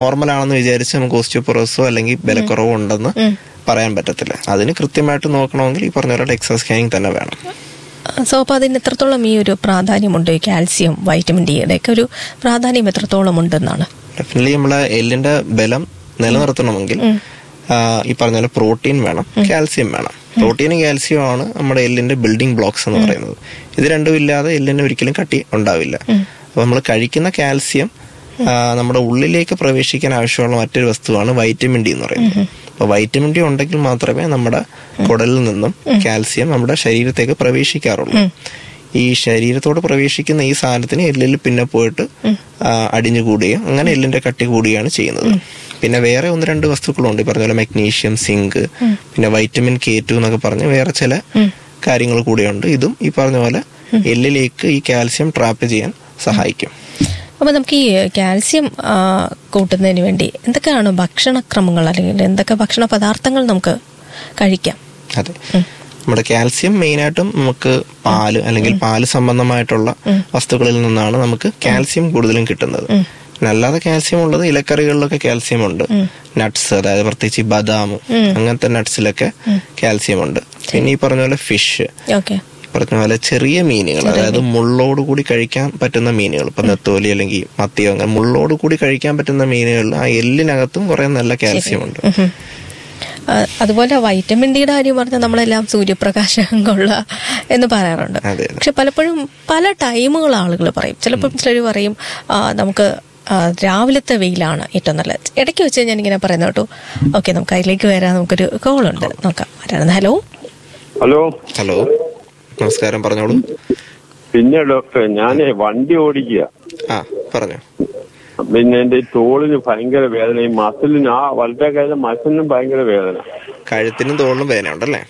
Normal ആണെന്ന് വിചാരിച്ച് നമുക്ക് ഓസ്റ്റിയോപൊറോസോ അല്ലെങ്കിൽ ബലക്കുറവോ ഉണ്ടെന്ന് പറയാൻ പറ്റത്തില്ല അതിന് കൃത്യമായിട്ട് നോക്കണമെങ്കിൽ ഈ പറഞ്ഞ പോലെ എക്സസ് സ്കാനിങ് തന്നെ വേണം സോ അപ്പോൾ അതിന് എത്രത്തോളം ഈ ഒരു പ്രാധാന്യമുണ്ട് ഈ കാൽസ്യം വൈറ്റമിൻ ഡിയുടെ ഒക്കെ ഒരു പ്രാധാന്യം എത്രത്തോളം ഉണ്ടെന്നാണ് ഡെഫിനറ്റ്ലി നമ്മളെ എല്ലിന്റെ ബലം നിലനിർത്തണമെങ്കിൽ ആ, ഈ പറഞ്ഞ പോലെ പ്രോട്ടീൻ വേണം കാൽസ്യം വേണം പ്രോട്ടീനും കാൽസ്യവും ആണ് നമ്മുടെ എല്ലിന്റെ ബിൽഡിംഗ് ബ്ലോക്സ് എന്ന് പറയുന്നത് ഇത് രണ്ടും ഇല്ലാതെ എല്ലിന് ഒരിക്കലും കട്ടി ഉണ്ടാവില്ല അപ്പൊ നമ്മൾ കഴിക്കുന്ന കാൽസ്യം ആ, നമ്മുടെ ഉള്ളിലേക്ക് പ്രവേശിക്കാൻ ആവശ്യമുള്ള മറ്റൊരു വസ്തുവാണ് വൈറ്റമിൻ ഡി എന്ന് പറയുന്നത് അപ്പൊ വൈറ്റമിൻ ഡി ഉണ്ടെങ്കിൽ മാത്രമേ നമ്മുടെ കുടലിൽ നിന്നും കാൽസ്യം നമ്മുടെ ശരീരത്തേക്ക് പ്രവേശിക്കാറുള്ളൂ ഈ ശരീരത്തോട് പ്രവേശിക്കുന്ന ഈ സാധനത്തിന് എല്ലിൽ പിന്നെ പോയിട്ട് ആ, അടിഞ്ഞുകൂടുകയും അങ്ങനെ എല്ലിന്റെ കട്ടി കൂടുകയാണ് ചെയ്യുന്നത് പിന്നെ വേറെ ഒന്ന് രണ്ട് വസ്തുക്കളുണ്ട് ഈ പറഞ്ഞ പോലെ മഗ്നീഷ്യം സിങ്ക് പിന്നെ വൈറ്റമിൻ കെ ടു എന്നൊക്കെ പറഞ്ഞ് വേറെ ചില കാര്യങ്ങൾ കൂടെയുണ്ട് ഇതും ഈ പറഞ്ഞ പോലെ എല്ലിലേക്ക് ഈ കാൽസ്യം ട്രാപ്പ് ചെയ്യാൻ സഹായിക്കും അപ്പോൾ നമുക്ക് ഈ കാൽസ്യം ആ, കൂട്ടുന്നതിന് വേണ്ടി എന്തൊക്കെയാണ് ഭക്ഷണക്രമങ്ങൾ അല്ലെങ്കിൽ എന്തൊക്കെ ഭക്ഷണ പദാർത്ഥങ്ങൾ നമുക്ക് കഴിക്കാം അതെ നമ്മുടെ കാൽസ്യം മെയിനായിട്ടും നമുക്ക് പാല് അല്ലെങ്കിൽ പാല് സംബന്ധമായിട്ടുള്ള വസ്തുക്കളിൽ നിന്നാണ് നമുക്ക് കാൽസ്യം കൂടുതലും കിട്ടുന്നത് പിന്നെ അല്ലാതെ കാൽസ്യം ഉള്ളത് ഇലക്കറികളിലൊക്കെ കാൽസ്യം ഉണ്ട് നട്ട്സ് അതായത് പ്രത്യേകിച്ച് ഈ ബദാം അങ്ങനത്തെ നട്ട്സിലൊക്കെ കാൽസ്യം ഉണ്ട് പിന്നെ ഈ പറഞ്ഞ പോലെ ഫിഷ് ഓക്കെ പറഞ്ഞ പോലെ ചെറിയ മീനുകൾ അതായത് മുള്ളോട് കൂടി കഴിക്കാൻ പറ്റുന്ന മീനുകൾ ഇപ്പൊ നെത്തോലി അല്ലെങ്കിൽ മത്തിയോ അങ്ങനെ മുള്ളോട് കൂടി കഴിക്കാൻ പറ്റുന്ന മീനുകളിൽ ആ എല്ലിനകത്തും കുറെ നല്ല കാൽസ്യം ഉണ്ട് അതുപോലെ വൈറ്റമിൻ ഡിയുടെ കാര്യം പറഞ്ഞാൽ നമ്മളെല്ലാം സൂര്യപ്രകാശം കൊള്ള എന്ന് പറയാറുണ്ട് അതെ അതെ പക്ഷെ പലപ്പോഴും പല ടൈമുകൾ ആളുകൾ പറയും ചിലപ്പോൾ ചിലർ പറയും ആ, നമുക്ക് ആ, രാവിലത്തെ വെയിലാണ് ഏറ്റവും നല്ലത് ഇടയ്ക്ക് വെച്ച് ഞാൻ ഇങ്ങനെ പറയുന്ന കേട്ടോ ഓക്കെ നമുക്ക് അതിലേക്ക് വരാൻ നമുക്കൊരു കോൾ ഉണ്ട് നോക്കാം ആരാണ് ഹലോ ഹലോ ഹലോ നമസ്കാരം പറഞ്ഞോളൂ പിന്നെ ഡോക്ടർ ഞാൻ വണ്ടി ഓടിക്കുക ആ പറഞ്ഞോ പിന്നെ എന്റെ ഈ തോളിന് ഭയങ്കര വേദന ഈ മസിലിന് ആ വലത്തെ കയ്യിലെ മസിലിനും ഭയങ്കര വേദന കഴുത്തിനും തോളിനും വേദന ഉണ്ടല്ലേ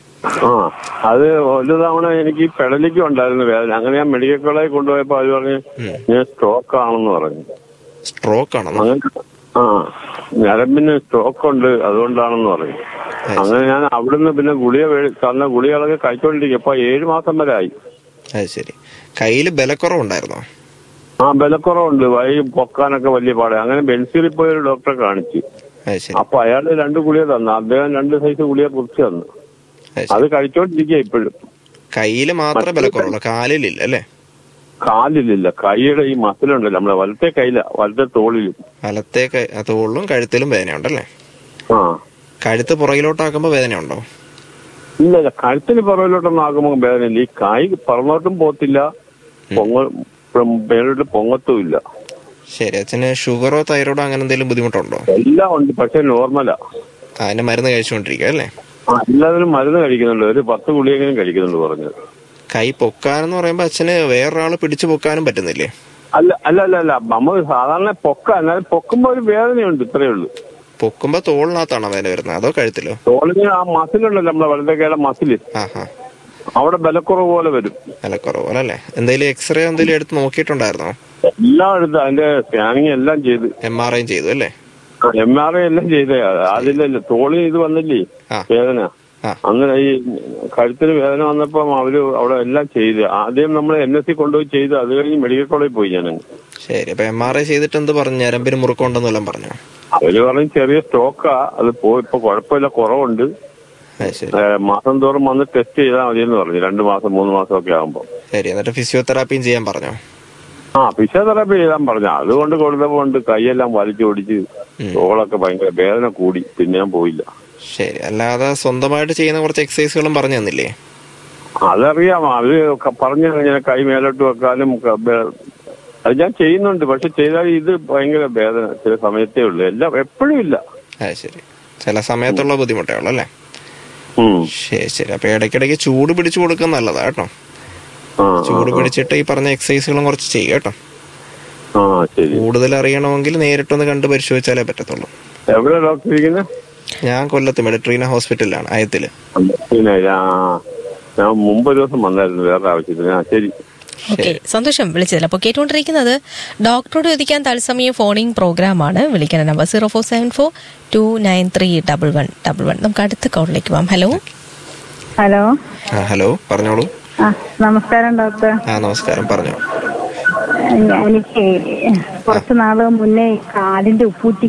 ആ അത് ഒരു തവണ എനിക്ക് ഈ പെടലിക്ക് ഉണ്ടായിരുന്നു വേദന അങ്ങനെ ഞാൻ മെഡിക്കൽ കോളേജിൽ കൊണ്ടുപോയപ്പോ അത് പറഞ്ഞ് ഞാൻ സ്ട്രോക്ക് ആണെന്ന് പറഞ്ഞു സ്ട്രോക്ക് ആണെന്നോ അങ്ങനെ ആ ഞരമ്പിന് സ്ട്രോക്ക് ഉണ്ട് അതുകൊണ്ടാണെന്ന് പറഞ്ഞു അങ്ങനെ ഞാൻ അവിടുന്ന് പിന്നെ ഗുളിക മേടി- തന്ന ഗുളികളൊക്കെ കഴിച്ചോണ്ടിരിക്കും ഇപ്പൊ ഏഴു മാസം വരെ ആയി അത് ശരി കയ്യിൽ ബലക്കുറവുണ്ടായിരുന്നോ ആ ബലക്കുറവുണ്ട് വൈ പൊക്കാനൊക്കെ വലിയ പാടെ അങ്ങനെ ബെൻസീറിൽ പോയി ഒരു ഡോക്ടറെ കാണിച്ചു അത് ശരി അപ്പൊ അയാള് രണ്ട് ഗുളിക തന്നു അദ്ദേഹം രണ്ട് സൈസ് ഗുളിക കുറിച്ച് തന്നു അത് അത് ശരി കഴിച്ചോണ്ടിരിക്കുക ഇപ്പോഴും കയ്യിൽ മാത്രമേ ബലക്കുറവുള്ളൂ കാലിലില്ല അല്ലേ കാലിലില്ല കൈയുടെ ഈ മസിലുണ്ടല്ലോ നമ്മളെ വലത്തെ കയ്യില വലത്തെ തോളിലും വലത്തെ കൈ- ആ തോളിലും കഴുത്തിലും വേദന ഉണ്ടല്ലേ ആ കഴുത്ത് പുറകിലോട്ടാക്കുമ്പോ വേദന ഉണ്ടോ ഇല്ല ഇല്ല കഴുത്തിന് പുറകിലോട്ടൊന്നും ആകുമ്പോൾ വേദനയില്ല ഈ കൈ പറന്നോട്ടും പോത്തില്ല പൊങ്ങ മേലോട്ട് പൊങ്ങത്തും ഇല്ല ശരി അച്ഛന് ഷുഗറോ തൈറോയിഡോ അങ്ങനെ എന്തെങ്കിലും ബുദ്ധിമുട്ടുണ്ടോ എല്ലാം ഉണ്ട് പക്ഷെ നോർമലാ ആ, അതിന്റെ മരുന്ന് കഴിച്ചുകൊണ്ടിരിക്കുക അല്ലേ ആ, എല്ലാത്തിനും മരുന്ന് കഴിക്കുന്നുണ്ട് ഒരു പത്ത് ഗുളികെങ്കിലും കഴിക്കുന്നുണ്ട് പറഞ്ഞത് കൈ പൊക്കാനെന്ന് പറയുമ്പോ അച്ഛന് വേറൊരാള് പിടിച്ചു പൊക്കാനും പറ്റുന്നില്ലേ അല്ല അല്ല അല്ല അല്ല നമ്മൾ സാധാരണ പൊക്ക എന്നാലും പൊക്കുമ്പോ ഒരു വേദനയുണ്ട് ഇത്രയേ ഉള്ളൂ പൊക്കുമ്പോ തോളിനകത്താണോ വേദന വരുന്നത് അതോ കഴുത്തിലോ തോളിന് ആ മസിലുണ്ടല്ലോ നമ്മളെ വലത്തേക്കയുടെ മസില് ആ ഹാ അവിടെ ബലക്കുറവ് പോലെ വരും വിലക്കുറവ് അല്ലേ എന്തെങ്കിലും എക്സ്റേ എന്തെങ്കിലും എടുത്ത് നോക്കിയിട്ടുണ്ടായിരുന്നോ എല്ലാം എടുത്ത് അതിന്റെ സ്കാനിങ് എല്ലാം ചെയ്ത് എം ആർ ഐ ചെയ്തു അല്ലേ എം ആർ ഐ എല്ലാം ചെയ്തേ അതിലല്ലേ തോളി ഇത് വന്നില്ലേ ആ. വേദന ആ. അങ്ങനെ ഈ കഴുത്തിന് വേദന വന്നപ്പം അവര് അവിടെ എല്ലാം ചെയ്ത് ആദ്യം നമ്മൾ എൻ എസ് സി കൊണ്ടുപോയി ചെയ്ത് അത് കഴിഞ്ഞ് മെഡിക്കൽ കോളേജിൽ പോയി ഞാൻ ശരി അപ്പൊ എം ആർ ഐ ചെയ്തിട്ട് എന്ത് പറഞ്ഞു ഞരമ്പിന് മുറുക്കമുണ്ടെന്നെല്ലാം പറഞ്ഞു അവര് പറഞ്ഞ് ചെറിയ സ്റ്റോക്കാ അത് പോയി ഇപ്പൊ കുഴപ്പമില്ല കുറവുണ്ട് അത് ശരി ഏ, മാസം തോറും വന്ന് ടെസ്റ്റ് ചെയ്താൽ മതിയെന്ന് പറഞ്ഞു രണ്ട് മാസം മൂന്ന് മാസം ഒക്കെ ആകുമ്പോൾ ശരി എന്നിട്ട് ഫിസിയോതെറാപ്പിയും ചെയ്യാൻ പറഞ്ഞോ ആ ഫിസിയോതെറാപ്പി ചെയ്താൻ പറഞ്ഞു അതുകൊണ്ട് കൊടുത്തപ്പോ കൊണ്ട് കൈയെല്ലാം വലിച്ചു ഓടിച്ച് തോളൊക്കെ ഭയങ്കര വേദന കൂടി പിന്നെ ഞാൻ പോയില്ല ശരി അല്ലാതെ സ്വന്തമായിട്ട് ചെയ്യുന്ന കുറച്ച് എക്സസൈസുകളും പറഞ്ഞു തന്നില്ലേ അതറിയാം അവര് ക- പറഞ്ഞു ഇങ്ങനെ കൈ മേലോട്ട് വെക്കാനും ക- ബേ- അത് ഞാൻ ചെയ്യുന്നുണ്ട് പക്ഷെ ചെയ്താൽ ഇത് ഭയങ്കര വേദന ചില സമയത്തേ ഉള്ളൂ എല്ലാം എപ്പോഴും ഇല്ല അത് ശരി ചില സമയത്തുള്ള ബുദ്ധിമുട്ടേ ഉള്ളൂ അല്ലേ ഉം. ശരി ശരി അപ്പൊ ഇടയ്ക്കിടയ്ക്ക് ചൂട് പിടിച്ചു കൊടുക്കാൻ നല്ലതാ കേട്ടോ ആ, ചൂട് പിടിച്ചിട്ട് ഈ പറഞ്ഞ എക്സസൈസുകളും കുറച്ച് ചെയ്യുക കേട്ടോ ആ ശരി കൂടുതൽ അറിയണമെങ്കിൽ നേരിട്ടൊന്ന് കണ്ട് പരിശോധിച്ചാലേ പറ്റത്തുള്ളൂ എവിടെ ഡോക്ടർ ഇരിക്കുന്നത് ഞാൻ കൊല്ലത്ത് മെഡിട്രീന ഹോസ്പിറ്റലിലാണ് അയത്തില് പിന്നെ ആ ഞാൻ മുമ്പ് ഒരു ദിവസം വന്നായിരുന്നു വേറെ ആവശ്യത്തിന് ആ ശരി ഓക്കെ സന്തോഷം വിളിച്ചതിൽ അപ്പോൾ കേട്ടുകൊണ്ടിരിക്കുന്നത് ഡോക്ടറോട് ചോദിക്കാൻ തത്സമയം ഫോണിംഗ് പ്രോഗ്രാമാണ് വിളിക്കുന്ന number zero four seven four two nine three double one double one നമുക്ക് അടുത്ത കോളിലേക്ക് പോവാം ഹലോ ഹലോ ആ ഹലോ പറഞ്ഞോളൂ ആ നമസ്കാരം ഡോക്ടർ ആ നമസ്കാരം പറഞ്ഞോ എനിക്ക് കുറച്ച് നാള് മുന്നേ കാലിന്റെ ഉപ്പൂറ്റി